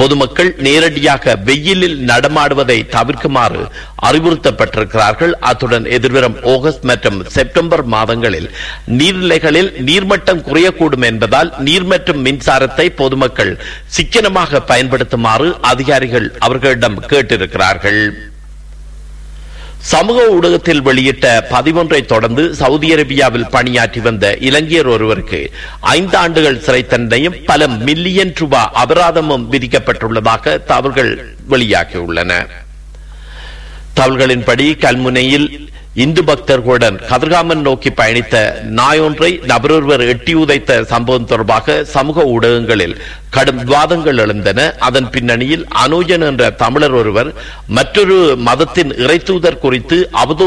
பொதுமக்கள் நேரடியாக வெயிலில் நடமாடுவதை தவிர்க்குமாறு அறிவுறுத்தப்பட்டிருக்கிறார்கள் அத்துடன் எதிர்வரும் ஆகஸ்ட் மற்றும் செப்டம்பர் மாதங்களில் நீர்நிலைகளில் நீர்மட்டம் குறையக்கூடும் என்பதால் நீர் மற்றும் மின்சாரத்தை பொதுமக்கள் சிக்கனமாக பயன்படுத்துமாறு அதிகாரிகள் அவர்களிடம் கேட்டிருக்கிறார்கள் சமூக ஊடகத்தில் வெளியிட்ட பதிவொன்றை தொடர்ந்து சவுதி அரேபியாவில் பணியாற்றி வந்த இலங்கையர் ஒருவருக்கு ஐந்து ஆண்டுகள் சிறை தண்டனையும் பல மில்லியன் ரூபாய் அபராதமும் விதிக்கப்பட்டுள்ளதாக தகவல்கள் வெளியாகியுள்ளன தகவல்களின்படி கல்முனையில் இந்து பக்தர்களுடன் கதிர்காமன் நோக்கி பயணித்த நாயொன்றை நபரொருவர் எட்டி உதைத்த சம்பவம் தொடர்பாக சமூக ஊடகங்களில் கடும் விவாதங்கள் எழுந்தன அதன் பின்னணியில் அனுஜன் என்ற தமிழர் ஒருவர் மற்றொரு மதத்தின் இறைத்தூதர் குறித்து அவதூறு